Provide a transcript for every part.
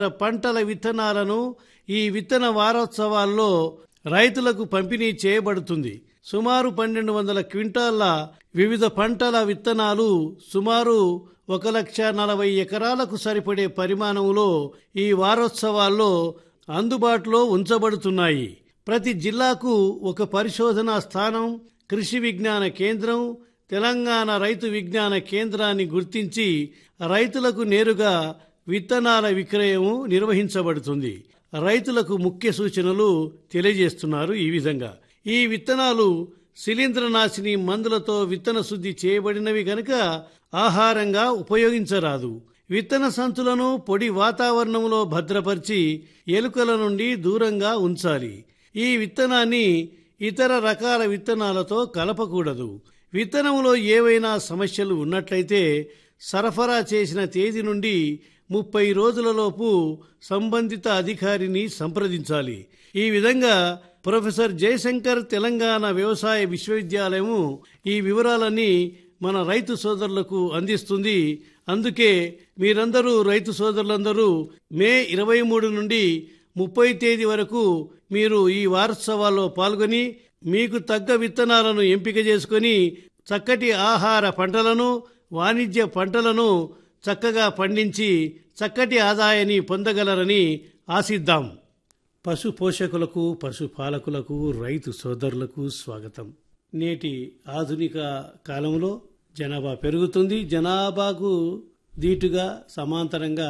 పంటల విత్తనాలను ఈ విత్తన వారోత్సవాల్లో రైతులకు పంపిణీ చేయబడుతుంది సుమారు పన్నెండు వందల క్వింటాళ్ల వివిధ పంటల విత్తనాలు సుమారు ఒక లక్ష నలభై ఎకరాలకు సరిపడే పరిమాణంలో ఈ వారోత్సవాల్లో అందుబాటులో ఉంచబడుతున్నాయి ప్రతి జిల్లాకు ఒక పరిశోధనా స్థానం కృషి విజ్ఞాన కేంద్రం తెలంగాణ రైతు విజ్ఞాన కేంద్రాన్ని గుర్తించి రైతులకు నేరుగా విత్తనాల విక్రయం నిర్వహించబడుతుంది రైతులకు ముఖ్య సూచనలు తెలియజేస్తున్నారు ఈ విధంగా ఈ విత్తనాలు శిలీంద్రనాశిని మందులతో విత్తన శుద్ధి చేయబడినవి గనుక ఆహారంగా ఉపయోగించరాదు విత్తన సంచులను పొడి వాతావరణంలో భద్రపరిచి ఎలుకల నుండి దూరంగా ఉంచాలి ఈ విత్తనాన్ని ఇతర రకాల విత్తనాలతో కలపకూడదు విత్తనంలో ఏవైనా సమస్యలు ఉన్నట్లయితే సరఫరా చేసిన తేదీ నుండి ముప్పై రోజులలోపు సంబంధిత అధికారిని సంప్రదించాలి ఈ విధంగా ప్రొఫెసర్ జయశంకర్ తెలంగాణ వ్యవసాయ విశ్వవిద్యాలయము ఈ వివరాలన్నీ మన రైతు సోదరులకు అందిస్తుంది అందుకే మీరందరూ రైతు సోదరులందరూ మే ఇరవై మూడు నుండి ముప్పై తేదీ వరకు మీరు ఈ వారోత్సవాల్లో పాల్గొని మీకు తగ్గ విత్తనాలను ఎంపిక చేసుకొని చక్కటి ఆహార పంటలను వాణిజ్య పంటలను చక్కగా పండించి చక్కటి ఆదాయాన్ని పొందగలరని ఆశిద్దాం పశు పోషకులకు పశుపాలకులకు రైతు సోదరులకు స్వాగతం నేటి ఆధునిక కాలంలో జనాభా పెరుగుతుంది జనాభాకు దీటుగా సమాంతరంగా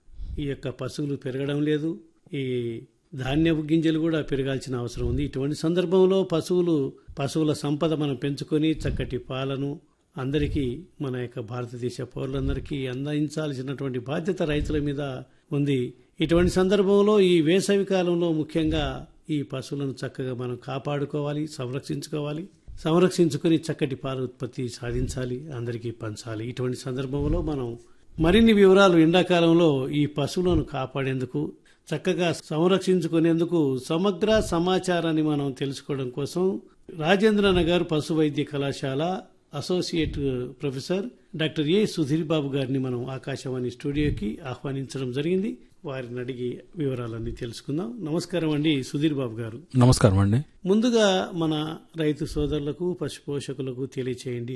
ఈ యొక్క పశువులు పెరగడం లేదు ఈ ధాన్యపు గింజలు కూడా పెరగాల్సిన అవసరం ఉంది ఇటువంటి సందర్భంలో పశువులు పశువుల సంపద మనం పెంచుకొని చక్కటి పాలను అందరికీ మన యొక్క భారతదేశ పౌరులందరికీ అందించాల్సినటువంటి బాధ్యత రైతుల మీద ఉంది ఇటువంటి సందర్భంలో ఈ వేసవి కాలంలో ముఖ్యంగా ఈ పశువులను చక్కగా మనం కాపాడుకోవాలి సంరక్షించుకోవాలి సంరక్షించుకొని చక్కటి పాల ఉత్పత్తి సాధించాలి అందరికీ పంచాలి ఇటువంటి సందర్భంలో మనం మరిన్ని వివరాలు ఎండాకాలంలో ఈ పశువులను కాపాడేందుకు చక్కగా సంరక్షించుకునేందుకు సమగ్ర సమాచారాన్ని మనం తెలుసుకోవడం కోసం రాజేంద్ర నగర్ పశు వైద్య కళాశాల associate professor doctor A Sudhir Babu గారిని మనం ఆకాశవాణి స్టూడియోకి ఆహ్వానించడం జరిగింది వారిని అడిగి వివరాలన్నీ తెలుసుకుందాం నమస్కారం అండి సుధీర్ బాబు గారు నమస్కారం అండి ముందుగా మన రైతు సోదరులకు పశు పోషకులకు తెలియచేయండి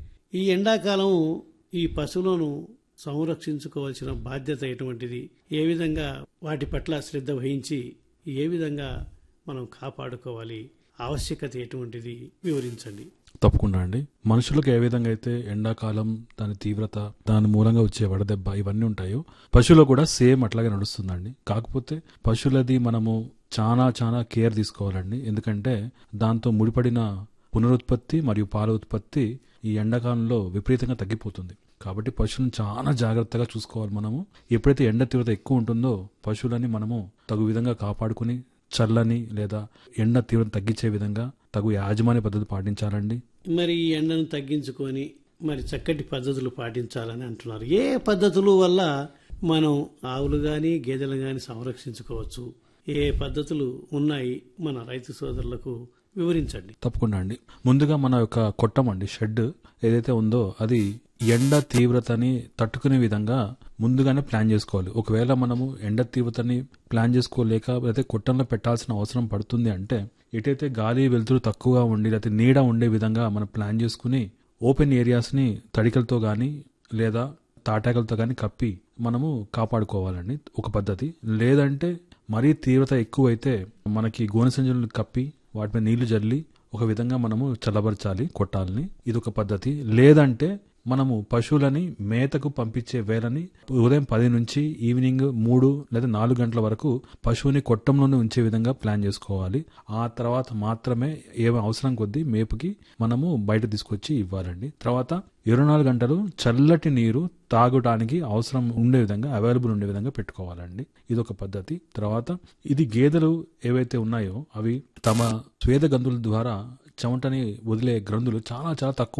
ఈ ఎండాకాలం ఈ పశువులను సంరక్షించుకోవాల్సిన బాధ్యత ఎటువంటిది ఏ విధంగా వాటి పట్ల శ్రద్ధ వహించి ఏ విధంగా మనం కాపాడుకోవాలి ఆవశ్యకత ఎటువంటిది వివరించండి తప్పకుండా అండి మనుషులకు ఏ విధంగా అయితే ఎండాకాలం దాని తీవ్రత దాని మూలంగా వచ్చే వడదెబ్బ ఇవన్నీ ఉంటాయో పశువులు కూడా సేమ్ అట్లాగే నడుస్తుందండి కాకపోతే పశువులది మనము చాలా చాలా కేర్ తీసుకోవాలండి ఎందుకంటే దాంతో ముడిపడిన పునరుత్పత్తి మరియు పాల ఉత్పత్తి ఈ ఎండాకాలంలో విపరీతంగా తగ్గిపోతుంది కాబట్టి పశువులను చాలా జాగ్రత్తగా చూసుకోవాలి మనము ఎప్పుడైతే ఎండ తీవ్రత ఎక్కువ ఉంటుందో పశువులని మనము తగు విధంగా కాపాడుకుని చల్లని లేదా ఎండ తీవ్రత తగ్గించే విధంగా తగు యాజమాన్య పద్ధతి పాటించాలండి మరి ఈ ఎండను తగ్గించుకొని మరి చక్కటి పద్ధతులు పాటించాలని అంటున్నారు ఏ పద్ధతుల వల్ల మనం ఆవులు కానీ గేదెలు కానీ సంరక్షించుకోవచ్చు ఏ పద్ధతులు ఉన్నాయి మన రైతు సోదరులకు వివరించండి తప్పకుండా అండి ముందుగా మన యొక్క కొట్టం అండి షెడ్ ఏదైతే ఉందో అది ఎండ తీవ్రతని తట్టుకునే విధంగా ముందుగానే ప్లాన్ చేసుకోవాలి ఒకవేళ మనము ఎండ తీవ్రతని ప్లాన్ చేసుకోలేక లేకపోతే కొట్టంలో పెట్టాల్సిన అవసరం పడుతుంది అంటే ఎటైతే గాలి వెలుతురు తక్కువగా ఉండి లేకపోతే నీడ ఉండే విధంగా మనం ప్లాన్ చేసుకుని ఓపెన్ ఏరియాస్ని తడికలతో కానీ లేదా తాటాకులతో కానీ కప్పి మనము కాపాడుకోవాలండి ఒక పద్ధతి లేదంటే మరీ తీవ్రత ఎక్కువైతే మనకి గోనె సంచులను కప్పి వాటిపై నీళ్లు జల్లి ఒక విధంగా మనము చల్లబరచాలి కొట్టాలని ఇది ఒక పద్ధతి లేదంటే మనము పశువులని మేతకు పంపించే వేళని ఉదయం పది నుంచి ఈవినింగ్ మూడు లేదా నాలుగు గంటల వరకు పశువుని కొట్టంలోనే ఉంచే విధంగా ప్లాన్ చేసుకోవాలి ఆ తర్వాత మాత్రమే ఏ అవసరం కొద్దీ మేపుకి మనము బయట తీసుకొచ్చి ఇవ్వాలండి తర్వాత ఇరవై నాలుగు గంటలు చల్లటి నీరు తాగడానికి అవసరం ఉండే విధంగా అవైలబుల్ ఉండే విధంగా పెట్టుకోవాలండి ఇది ఒక పద్ధతి తర్వాత ఇది గేదెలు ఏవైతే ఉన్నాయో అవి తమ స్వేద గంతుల ద్వారా చెమటని వదిలే గ్రంథులు చాలా చాలా తక్కువ ఉంటాయి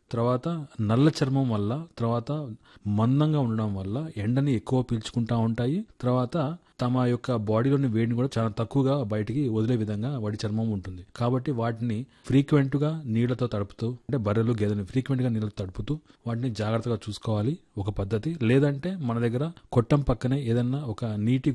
తర్వాత నల్ల చర్మం వల్ల తర్వాత మందంగా ఉండడం వల్ల ఎండని ఎక్కువ పీల్చుకుంటా ఉంటాయి తర్వాత తమ యొక్క బాడీలోని వేడిని కూడా చాలా తక్కువగా బయటికి వదిలే విధంగా వాటి చర్మం ఉంటుంది కాబట్టి వాటిని ఫ్రీక్వెంట్ గా నీళ్లతో తడుపుతూ అంటే బర్రెలు గేదెలు ఫ్రీక్వెంట్ గా నీళ్ళతో తడుపుతూ వాటిని జాగ్రత్తగా చూసుకోవాలి ఒక పద్ధతి లేదంటే మన దగ్గర కొట్టం పక్కనే ఏదన్నా ఒక నీటి